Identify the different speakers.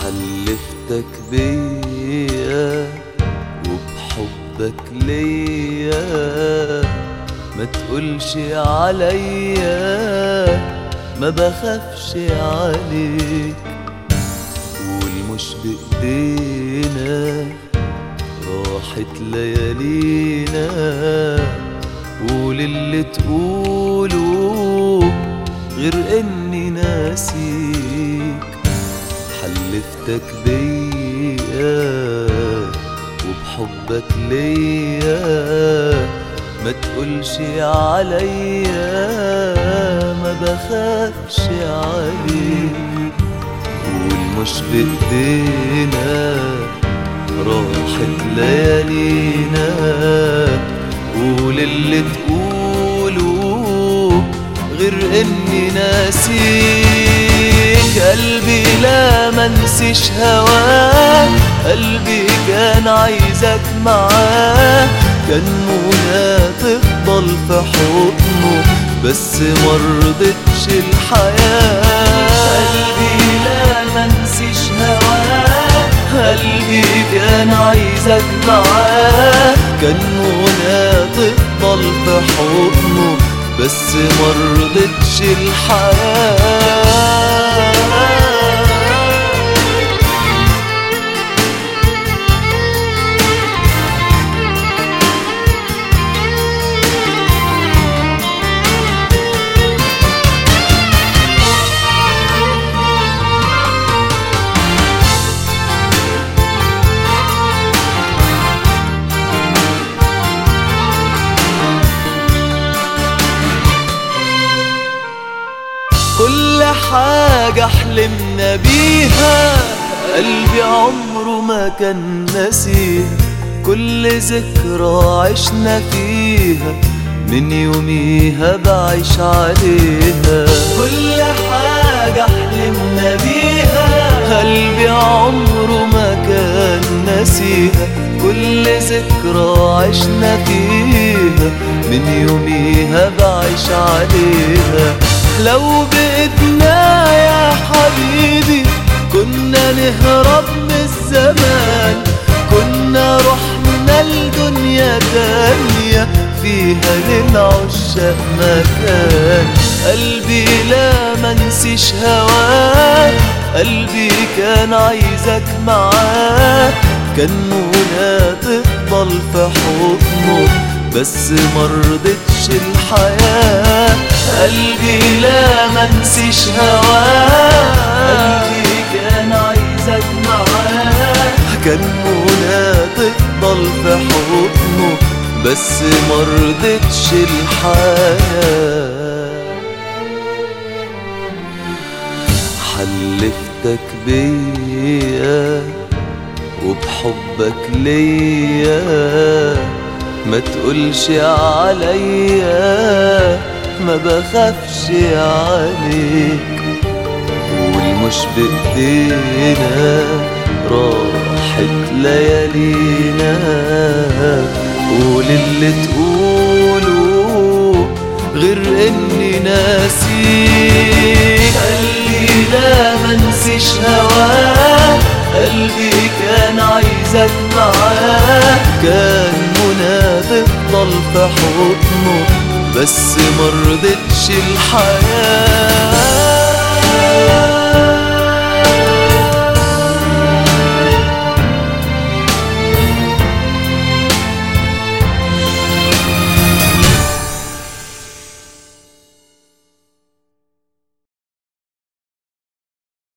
Speaker 1: حلفتك بيا وبحبك ليا ما تقولش عليا ما بخافش عليك قول مش بإيدينا راحت ليالينا قول اللي تقوله غير اني ناسيك حلفتك بيا وبحبك ليا ما تقولش عليا ما بخافش عليك قول مش بايدينا راحت ليالينا قول اللي تقوله غير اني ناسيك قلبي لا منسيش هواك قلبي كان عايزك معاه كان منى تفضل في حضنه بس مرضتش الحياة قلبي لا منسيش هواك قلبي كان عايزك معاه كان منى تفضل في حضنه بس مرضتش الحياة كل حاجة حلمنا بيها قلبي عمره ما كان نسيها كل ذكرى عشنا فيها من يوميها بعيش عليها كل حاجة حلمنا بيها قلبي عمره ما كان نسيها كل ذكرى عشنا فيها من يوميها بعيش عليها لو بإيدنا يا حبيبي كنا نهرب من الزمان كنا رحنا لدنيا تانية فيها للعشاق مكان قلبي لا منسيش هواك قلبي كان عايزك معاه كان منى تفضل في حضنه بس مرضتش الحياة قلبي لا منسيش هواك قلبي كان عايزك معاه كان منى تفضل في حضنه بس مرضتش الحياة حلفتك بيا وبحبك ليا ما تقولش عليا ما بخافش عليك قول مش بايدينا راحت ليالينا قول اللي تقوله غير اني ناسيك قلبي لا منسيش هواك قلبي كان عايزك معاه كان منى تفضل في حضنه بس مرضتش الحياه